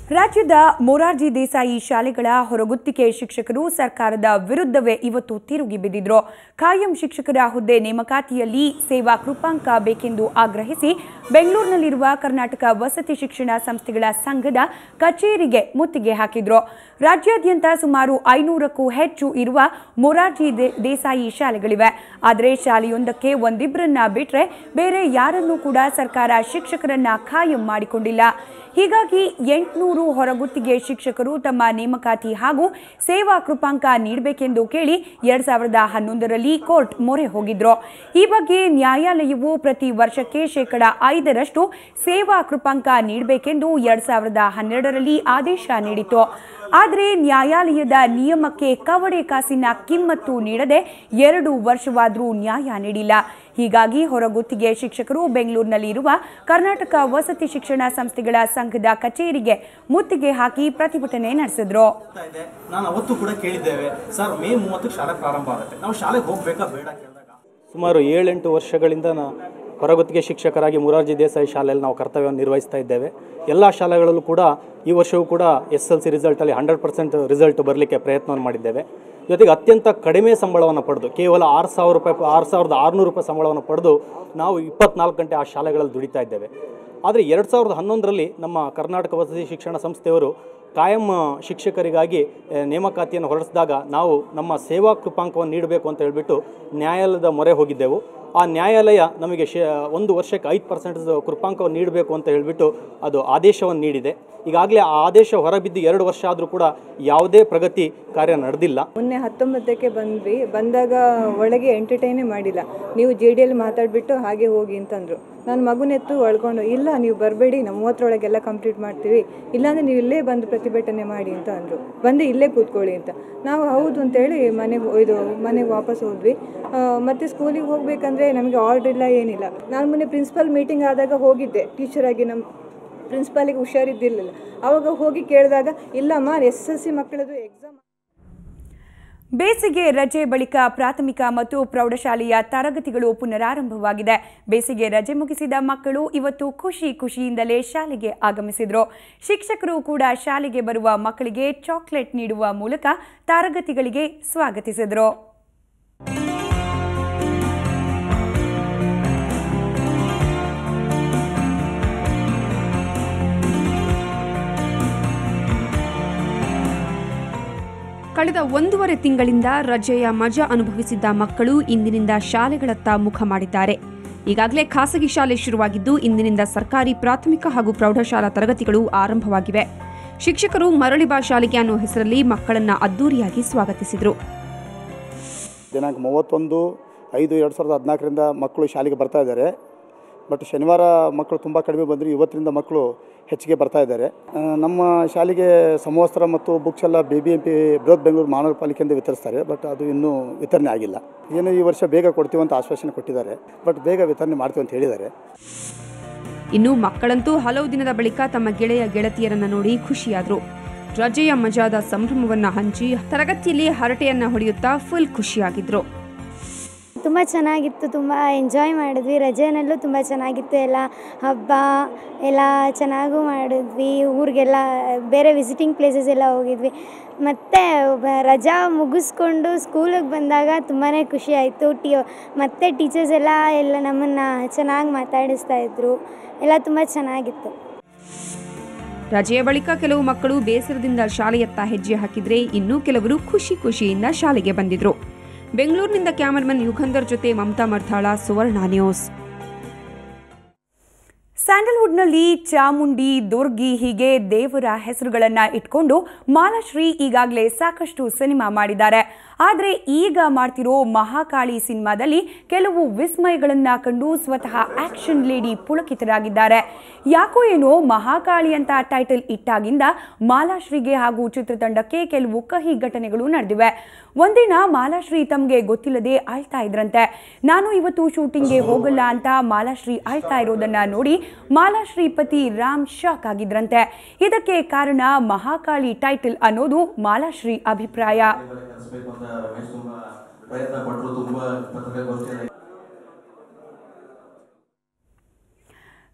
ರಾಜ್ಯದ ಮೊರಾರ್ಜಿ ದೇಸಾಯಿ ಶಾಲೆಗಳ ಹೊರಗುತ್ತಿಗೆ ಶಿಕ್ಷಕರು ಸರ್ಕಾರದ ವಿರುದ್ಧವೇ ಇವತ್ತು ತಿರುಗಿ ಬಿದ್ದಿದ್ರು ಖಾಯಂ ಶಿಕ್ಷಕರ ಹುದ್ದೆ ನೇಮಕಾತಿಯಲ್ಲಿ ಸೇವಾ ಕೃಪಾಂಕ ಬೇಕೆಂದು ಆಗ್ರಹಿಸಿ ಬೆಂಗಳೂರಿನಲ್ಲಿರುವ ಕರ್ನಾಟಕ ವಸತಿ ಶಿಕ್ಷಣ ಸಂಸ್ಥೆಗಳ ಸಂಘದ ಕಚೇರಿಗೆ ಮುತ್ತಿಗೆ ಹಾಕಿದ್ರು ರಾಜ್ಯಾದ್ಯಂತ ಸುಮಾರು ಐನೂರಕ್ಕೂ ಹೆಚ್ಚು ಇರುವ ಮೊರಾರ್ಜಿ ದೇ- ದೇಸಾಯಿ ಶಾಲೆಗಳಿವೆ ಆದರೆ ಶಾಲೆಯೊಂದಕ್ಕೆ ಒಂದಿಬ್ಬರನ್ನ ಬಿಟ್ರೆ ಬೇರೆ ಯಾರನ್ನೂ ಕೂಡ ಸರ್ಕಾರ ಶಿಕ್ಷಕರನ್ನ ಖಾಯಂ ಮಾಡಿಕೊಂಡಿಲ್ಲ ಹೀಗಾಗಿ ಎಂಟುನೂರು ಹೊರಗುತ್ತಿಗೆ ಶಿಕ್ಷಕರು ತಮ್ಮ ನೇಮಕಾತಿ ಹಾಗೂ ಸೇವಾ ಕೃಪಾಂಕ ನೀಡಬೇಕೆಂದು ಕೇಳಿ ಎರಡ್ ಸಾವಿರದ ಹನ್ನೊಂದರಲ್ಲಿ ಕೋರ್ಟ್ ಮೊರೆ ಹೋಗಿದ್ರು ಈ ಬಗ್ಗೆ ನ್ಯಾಯಾಲಯವು ಪ್ರತಿ ವರ್ಷಕ್ಕೆ ಶೇಕಡ ಐದರಷ್ಟು ಸೇವಾ ಕೃಪಾಂಕ ನೀಡಬೇಕೆಂದು ಎರಡ್ ಸಾವಿರದ ಹನ್ನೆರಡರಲ್ಲಿ ಆದೇಶ ನೀಡಿತು ಆದರೆ ನ್ಯಾಯಾಲಯದ ನಿಯಮಕ್ಕೆ ಕವಡೆ ಕಾಸಿನ ಕಿಮ್ಮತ್ತು ನೀಡದೆ ಎರಡು ವರ್ಷವಾದರೂ ನ್ಯಾಯ ನೀಡಿಲ್ಲ ಹೀಗಾಗಿ ಹೊರಗುತ್ತಿಗೆ ಶಿಕ್ಷಕರು ಬೆಂಗಳೂರಿನಲ್ಲಿ ಇರುವ ಕರ್ನಾಟಕ ವಸತಿ ಶಿಕ್ಷಣ ಸಂಸ್ಥೆಗಳ ಸಂಘದ ಕಚೇರಿಗೆ ಮುತ್ತಿಗೆ ಹಾಕಿ ಪ್ರತಿಭಟನೆ ನಡೆಸಿದ್ರು ಆಗ್ತಾ ಇದೆ ನಾನು ಅವತ್ತು ಕೂಡ ಕೇಳಿದ್ದೇವೆ ಸರ್ ಮೇ ಮೂವತ್ತಕ್ಕೆ ಶಾಲೆ ಪ್ರಾರಂಭ ಆಗುತ್ತೆ ನಾವು ಶಾಲೆಗೆ ಹೋಗ್ಬೇಕಾ ಬೇಡ ಕೇಳಿದಾಗ ಸುಮಾರು ಏಳೆಂಟು ವರ್ಷಗಳಿಂದ ನಾ ಹೊರಗುತ್ತಿಗೆ ಶಿಕ್ಷಕರಾಗಿ ಮುರಾರ್ಜಿ ದೇಸಾಯಿ ಶಾಲೆಯಲ್ಲಿ ನಾವು ಕರ್ತವ್ಯವನ್ನು ನಿರ್ವಹಿಸ್ತಾ ಇದ್ದೇವೆ ಎಲ್ಲ ಶಾಲೆಗಳಲ್ಲೂ ಕೂಡ ಈ ವರ್ಷವೂ ಕೂಡ ಎಸ್ ಎಲ್ ಸಿ ರಿಸಲ್ಟಲ್ಲಿ ಹಂಡ್ರೆಡ್ ಪರ್ಸೆಂಟ್ ರಿಸಲ್ಟ್ ಬರಲಿಕ್ಕೆ ಪ್ರಯತ್ನವನ್ನು ಮಾಡಿದ್ದೇವೆ ಜೊತೆಗೆ ಅತ್ಯಂತ ಕಡಿಮೆ ಸಂಬಳವನ್ನು ಪಡೆದು ಕೇವಲ ಆರು ಸಾವಿರ ರೂಪಾಯಿ ಆರು ಸಾವಿರದ ಆರುನೂರು ರೂಪಾಯಿ ಸಂಬಳವನ್ನು ಪಡೆದು ನಾವು ಇಪ್ಪತ್ನಾಲ್ಕು ಗಂಟೆ ಆ ಶಾಲೆಗಳಲ್ಲಿ ದುಡಿತಾ ಇದ್ದೇವೆ ಆದರೆ ಎರಡು ಸಾವಿರದ ಹನ್ನೊಂದರಲ್ಲಿ ನಮ್ಮ ಕರ್ನಾಟಕ ವಸತಿ ಶಿಕ್ಷಣ ಸಂಸ್ಥೆಯವರು ಕಾಯಂ ಶಿಕ್ಷಕರಿಗಾಗಿ ಆ, ನೇಮಕಾತಿಯನ್ನು ಹೊರಡಿಸಿದಾಗ ನಾವು ನಮ್ಮ ಸೇವಾ ಕೃಪಾಂಕವನ್ನು ನೀಡಬೇಕು ಅಂತ ಹೇಳಿಬಿಟ್ಟು ನ್ಯಾಯಾಲಯದ ಮೊರೆ ಹೋಗಿದ್ದೆವು ಆ ನ್ಯಾಯಾಲಯ ನಮಗೆ ಶೇ ಒಂದು ವರ್ಷಕ್ಕೆ ಐದು ಪರ್ಸೆಂಟ್ ಕೃಪಾಂಕವನ್ನು ನೀಡಬೇಕು ಅಂತ ಹೇಳಿಬಿಟ್ಟು ಅದು ಆದೇಶವನ್ನು ನೀಡಿದೆ ಈಗಾಗಲೇ ಆ ಆದೇಶ ಹೊರಬಿದ್ದು ಎರಡು ವರ್ಷ ಆದರೂ ಕೂಡ ಯಾವುದೇ ಪ್ರಗತಿ ಕಾರ್ಯ ನಡೆದಿಲ್ಲ ಮೊನ್ನೆ ಹತ್ತೊಂಬತ್ತಕ್ಕೆ ಬಂದ್ವಿ ಬಂದಾಗ ಒಳಗೆ ಎಂಟರ್ಟೈನೇ ಮಾಡಿಲ್ಲ ನೀವು ಜೆ ಡಿ ಎಲ್ಲಿ ಮಾತಾಡಿಬಿಟ್ಟು ಹಾಗೆ ಹೋಗಿ ಅಂತಂದರು ನಾನು ಮಗುನೆತ್ತು ಒಳ್ಕೊಂಡು ಇಲ್ಲ ನೀವು ಬರಬೇಡಿ ನಾವು ಮೂವತ್ತರೊಳಗೆಲ್ಲ ಕಂಪ್ಲೀಟ್ ಮಾಡ್ತೀವಿ ಇಲ್ಲಾಂದರೆ ನೀವು ಇಲ್ಲೇ ಬಂದು ಪ್ರತಿಭಟನೆ ಮಾಡಿ ಅಂತ ಅಂದರು ಬಂದು ಇಲ್ಲೇ ಕೂತ್ಕೊಳ್ಳಿ ಅಂತ ನಾವು ಹೌದು ಅಂತೇಳಿ ಮನೆಗೆ ಇದು ಮನೆಗೆ ವಾಪಸ್ ಹೋದ್ವಿ ಆ, ಮತ್ತೆ ಸ್ಕೂಲಿಗೆ ಹೋಗಬೇಕಂದ್ರೆ ನಮಗೆ ಆರ್ಡರ್ ಇಲ್ಲ ಏನಿಲ್ಲ ನಾನು ಮೊನ್ನೆ ಪ್ರಿನ್ಸಿಪಲ್ ಮೀಟಿಂಗ್ ಆದಾಗ ಹೋಗಿದ್ದೆ ಟೀಚರಾಗಿ ನಮ್ಮ ಪ್ರಿನ್ಸಿಪಾಲಿಗೆ ಹುಷಾರಿದ್ದಿರಲಿಲ್ಲ ಆವಾಗ ಹೋಗಿ ಕೇಳಿದಾಗ ಇಲ್ಲಮ್ಮ ಎಸ್ ಎಸ್ ಸಿ ಮಕ್ಕಳದು ಎಕ್ಸಾಮ್ ಬೇಸಿಗೆ ರಜೆ ಬಳಿಕ ಪ್ರಾಥಮಿಕ ಮತ್ತು ಪ್ರೌಢಶಾಲೆಯ ತರಗತಿಗಳು ಪುನರಾರಂಭವಾಗಿದೆ ಬೇಸಿಗೆ ರಜೆ ಮುಗಿಸಿದ ಮಕ್ಕಳು ಇವತ್ತು ಖುಷಿ ಖುಷಿಯಿಂದಲೇ ಶಾಲೆಗೆ ಆಗಮಿಸಿದ್ರು ಶಿಕ್ಷಕರು ಕೂಡ ಶಾಲೆಗೆ ಬರುವ ಮಕ್ಕಳಿಗೆ ಚಾಕ್ಲೇಟ್ ನೀಡುವ ಮೂಲಕ ತರಗತಿಗಳಿಗೆ ಸ್ವಾಗತಿಸಿದರು ಕಳೆದ ಒಂದೂವರೆ ತಿಂಗಳಿಂದ ರಜೆಯ ಮಜಾ ಅನುಭವಿಸಿದ್ದ ಮಕ್ಕಳು ಇಂದಿನಿಂದ ಶಾಲೆಗಳತ್ತ ಮುಖ ಮಾಡಿದ್ದಾರೆ ಈಗಾಗಲೇ ಖಾಸಗಿ ಶಾಲೆ ಶುರುವಾಗಿದ್ದು ಇಂದಿನಿಂದ ಸರ್ಕಾರಿ ಪ್ರಾಥಮಿಕ ಹಾಗೂ ಪ್ರೌಢಶಾಲಾ ತರಗತಿಗಳು ಆರಂಭವಾಗಿವೆ ಶಿಕ್ಷಕರು ಮರಳಿ ಬಾ ಶಾಲೆಗೆ ಅನ್ನೋ ಹೆಸರಲ್ಲಿ ಮಕ್ಕಳನ್ನ ಅದ್ದೂರಿಯಾಗಿ ಸ್ವಾಗತಿಸಿದರು ದಿನಾಂಕ ಮೂವತ್ತೊಂದು ಐದು ಎರಡು ಸಾವಿರದ ಹದಿನಾಲ್ಕರಿಂದ ಮಕ್ಕಳು ಶಾಲೆಗೆ ಬರ್ತಾ ಇದ್ದಾರೆ ಬಟ್ ಶನಿವಾರ ಮಕ್ಕಳು ತುಂಬ ಕಡಿಮೆ ಬಂದರು ಇವತ್ತರಿಂದ ಮಕ್ಕಳು ಹೆಚ್ಚಿಗೆ ಬರ್ತಾ ಇದ್ದಾರೆ ಆ, ನಮ್ಮ ಶಾಲೆಗೆ ಸಮವಸ್ತ್ರ ಮತ್ತು ಬುಕ್ಸ್ ಎಲ್ಲ ಬಿ ಬಿ ಎಂ ಪಿ ಬೃಹತ್ ಬೆಂಗಳೂರು ಮಹಾನಗರ ಪಾಲಿಕೆಯಿಂದ ವಿತರಿಸ್ತಾರೆ ಬಟ್ ಅದು ಇನ್ನೂ ವಿತರಣೆ ಆಗಿಲ್ಲ ಏನು ಈ ವರ್ಷ ಬೇಗ ಕೊಡ್ತೀವಿ ಅಂತ ಆಶ್ವಾಸನೆ ಕೊಟ್ಟಿದ್ದಾರೆ ಬಟ್ ಬೇಗ ವಿತರಣೆ ಮಾಡ್ತೀವಿ ಅಂತ ಹೇಳಿದ್ದಾರೆ ಇನ್ನು ಮಕ್ಕಳಂತೂ ಹಲವು ದಿನದ ಬಳಿಕ ತಮ್ಮ ಗೆಳೆಯ ಗೆಳತಿಯರನ್ನ ನೋಡಿ ಖುಷಿಯಾದ್ರು ರಜೆಯ ಮಜಾದ ಸಂಭ್ರಮವನ್ನ ಹಂಚಿ ತರಗತಿಯಲ್ಲಿ ಹರಟೆಯನ್ನ ಹೊಡೆಯುತ್ತಾ ಫುಲ್ ಖುಷಿಯಾಗಿದ್ರು ತುಂಬ ಚೆನ್ನಾಗಿತ್ತು ತುಂಬ ಎಂಜಾಯ್ ಮಾಡಿದ್ವಿ ರಜೆನಲ್ಲೂ ತುಂಬ ಚೆನ್ನಾಗಿತ್ತು ಎಲ್ಲ ಹಬ್ಬ ಎಲ್ಲ ಚೆನ್ನಾಗೂ ಮಾಡಿದ್ವಿ ಊರಿಗೆಲ್ಲ ಬೇರೆ ವಿಸಿಟಿಂಗ್ ಪ್ಲೇಸಸ್ ಎಲ್ಲ ಹೋಗಿದ್ವಿ ಮತ್ತು ಬ- ರಜಾ ಮುಗಿಸ್ಕೊಂಡು ಸ್ಕೂಲಿಗೆ ಬಂದಾಗ ತುಂಬಾ ಖುಷಿ ಆಯಿತು ಟಿ ಮತ್ತು ಟೀಚರ್ಸ್ ಎಲ್ಲ ಎಲ್ಲ ನಮ್ಮನ್ನು ಚೆನ್ನಾಗಿ ಮಾತಾಡಿಸ್ತಾ ಇದ್ರು ಎಲ್ಲ ತುಂಬ ಚೆನ್ನಾಗಿತ್ತು ರಜೆಯ ಬಳಿಕ ಕೆಲವು ಮಕ್ಕಳು ಬೇಸರದಿಂದ ಶಾಲೆಯತ್ತ ಹೆಜ್ಜೆ ಹಾಕಿದ್ರೆ ಇನ್ನು ಕೆಲವರು ಖುಷಿ ಖುಷಿಯಿಂದ ಶಾಲೆಗೆ ಬಂದಿದ್ರು ಬೆಂಗಳೂರಿನಿಂದ ಕ್ಯಾಮರಾಮನ್ ಯುಗಂಧರ್ ಜೊತೆ ಮಮತಾ ಮರ್ಥಾಳ ಸುವರ್ಣ ನ್ಯೂಸ್ ಸ್ಯಾಂಡಲ್ವುಡ್ನಲ್ಲಿ ಚಾಮುಂಡಿ ದುರ್ಗಿ ಹೀಗೆ ದೇವರ ಹೆಸರುಗಳನ್ನ ಇಟ್ಕೊಂಡು ಮಾಲಾಶ್ರೀ ಈಗಾಗಲೇ ಸಾಕಷ್ಟು ಸಿನಿಮಾ ಮಾಡಿದ್ದಾರೆ ಆದರೆ ಈಗ ಮಾಡ್ತಿರೋ ಮಹಾಕಾಳಿ ಸಿನಿಮಾದಲ್ಲಿ ಕೆಲವು ವಿಸ್ಮಯಗಳನ್ನ ಕಂಡು ಸ್ವತಃ ಆಕ್ಷನ್ ಲೇಡಿ ಪುಳಕಿತರಾಗಿದ್ದಾರೆ ಯಾಕೋ ಏನೋ ಮಹಾಕಾಳಿ ಅಂತ ಟೈಟಲ್ ಇಟ್ಟಾಗಿಂದ ಮಾಲಾಶ್ರೀಗೆ ಹಾಗೂ ಚಿತ್ರತಂಡಕ್ಕೆ ಕೆಲವು ಕಹಿ ಘಟನೆಗಳು ನಡೆದಿವೆ ಒಂದಿನ ಮಾಲಾಶ್ರೀ ತಮಗೆ ಗೊತ್ತಿಲ್ಲದೆ ಅಳ್ತಾ ಇದ್ರಂತೆ ನಾನು ಇವತ್ತು ಶೂಟಿಂಗ್ಗೆ ಹೋಗಲ್ಲ ಅಂತ ಮಾಲಾಶ್ರೀ ಅಳ್ತಾ ಇರೋದನ್ನ ನೋಡಿ ಮಾಲಾಶ್ರೀ ಪತಿ ರಾಮ್ ಶಾಕ್ ಆಗಿದ್ರಂತೆ ಇದಕ್ಕೆ ಕಾರಣ ಮಹಾಕಾಳಿ ಟೈಟಲ್ ಅನ್ನೋದು ಮಾಲಾಶ್ರೀ ಅಭಿಪ್ರಾಯ ಕಲಿಸ್ಬೇಕು ಅಂತ ರಮೇಶ್ ತುಂಬಾ ಪ್ರಯತ್ನ ಪಟ್ಟರು ತುಂಬಾ ಪತ್ರಿಕಾಗೋಷ್ಠಿ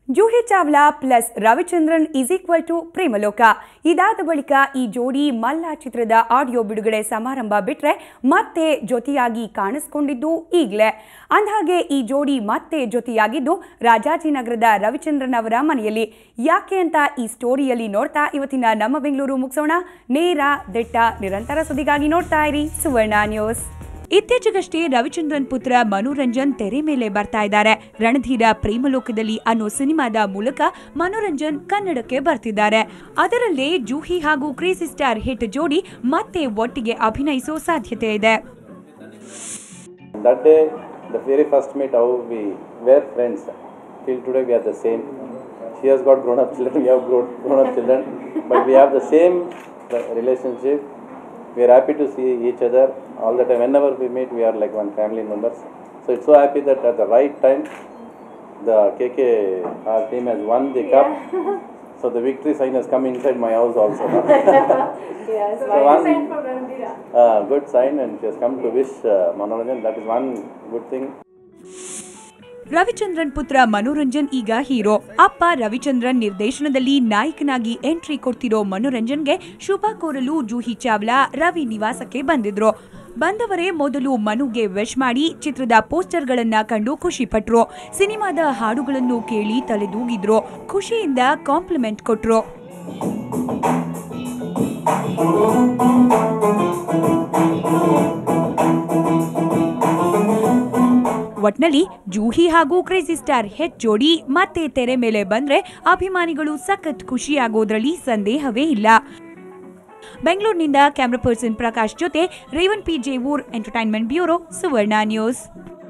Juhi Chawla plus Ravichandran is equal to Premaloka ಇದಾದ ಬಳಿಕ ಈ ಜೋಡಿ ಮಲ್ಲ ಚಿತ್ರದ ಆಡಿಯೋ ಬಿಡುಗಡೆ ಸಮಾರಂಭ ಬಿಟ್ರೆ ಮತ್ತೆ ಜೊತೆಯಾಗಿ ಕಾಣಿಸ್ಕೊಂಡಿದ್ದು ಈಗಲೇ ಅಂದಹಾಗೆ ಈ ಜೋಡಿ ಮತ್ತೆ ಜೊತೆಯಾಗಿದ್ದು ರಾಜಾಜಿನಗರದ ರವಿಚಂದ್ರನ್ ಅವರ ಮನೆಯಲ್ಲಿ ಯಾಕೆ ಅಂತ ಈ ಸ್ಟೋರಿಯಲ್ಲಿ ನೋಡ್ತಾ ಇವತ್ತಿನ ನಮ್ಮ ಬೆಂಗಳೂರು ಮುಗಿಸೋಣ ನೇರ ದಿಟ್ಟ ನಿರಂತರ ಸುದ್ದಿಗಾಗಿ ನೋಡ್ತಾ ಇರಿ ಸುವರ್ಣ ನ್ಯೂಸ್ ಇತ್ತೀಚೆಗಷ್ಟೇ ರವಿಚಂದ್ರನ್ ಪುತ್ರ ಮನೋರಂಜನ್ ತೆರೆ ಮೇಲೆ ಬರ್ತಾ ಇದ್ದಾರೆ ರಣಧೀರ ಪ್ರೇಮಲೋಕದಲ್ಲಿ ಅನ್ನೋ ಸಿನಿಮಾದ ಮೂಲಕ ಮನೋರಂಜನ್ ಕನ್ನಡಕ್ಕೆ ಬರ್ತಿದ್ದಾರೆ ಅದರಲ್ಲೇ ಜೂಹಿ ಹಾಗೂ ಕ್ರೇಜಿ ಸ್ಟಾರ್ ಹಿಟ್ ಜೋಡಿ ಮತ್ತೆ ಒಟ್ಟಿಗೆ ಅಭಿನಯಿಸೋ ಸಾಧ್ಯತೆ ಇದೆ That day, the very first meet, how we were friends. Till today, we are the same. She has got grown up children, we have grown, grown up children, but we have the same uh, relationship. We are happy to see each other all the time. Whenever we meet, we are like one family members. So it's so happy that at the right time, the KK our team has won the cup. So the victory sign has come inside my house also. so one, uh, good sign, and she has come to wish uh, Manoranjan. That is one good thing. Ravichandran ಪುತ್ರ ಮನೋರಂಜನ್ ಈಗ hero ಅಪ್ಪ ರವಿಚಂದ್ರನ್ ನಿರ್ದೇಶನದಲ್ಲಿ ನಾಯಕನಾಗಿ entry ಕೊಡ್ತಿರೋ ಮನೋರಂಜನ್ಗೆ ಶುಭ ಕೋರಲು ಜೂಹಿ ಚಾವ್ಲಾ ರವಿ ನಿವಾಸಕ್ಕೆ ಬಂದಿದ್ರು ಬಂದವರೇ ಮೊದಲು ಮನುಗೆ ವಿಶ್ ಮಾಡಿ ಚಿತ್ರದ ಪೋಸ್ಟರ್ಗಳನ್ನ ಕಂಡು ಖುಷಿ ಪಟ್ರು ಸಿನಿಮಾದ ಹಾಡುಗಳನ್ನು ಕೇಳಿ ತಲೆದೂಗಿದ್ರು ಖುಷಿಯಿಂದ ಕಾಂಪ್ಲಿಮೆಂಟ್ ಕೊಟ್ರು ಒಟ್ನಲ್ಲಿ ಜೂಹಿ ಹಾಗೂ ಕ್ರೇಜಿ ಸ್ಟಾರ್ ಹೆಚ್ ಜೋಡಿ ಮತ್ತೆ ತೆರೆ ಮೇಲೆ ಬಂದ್ರೆ ಅಭಿಮಾನಿಗಳು ಸಖತ್ ಖುಷಿಯಾಗೋದ್ರಲ್ಲಿ ಸಂದೇಹವೇ ಇಲ್ಲ ಬೆಂಗಳೂರಿನಿಂದ ಕ್ಯಾಮ್ರಾ ಪರ್ಸನ್ ಪ್ರಕಾಶ್ ಜೊತೆ Revan P Jevoor entertainment bureau Suvarna news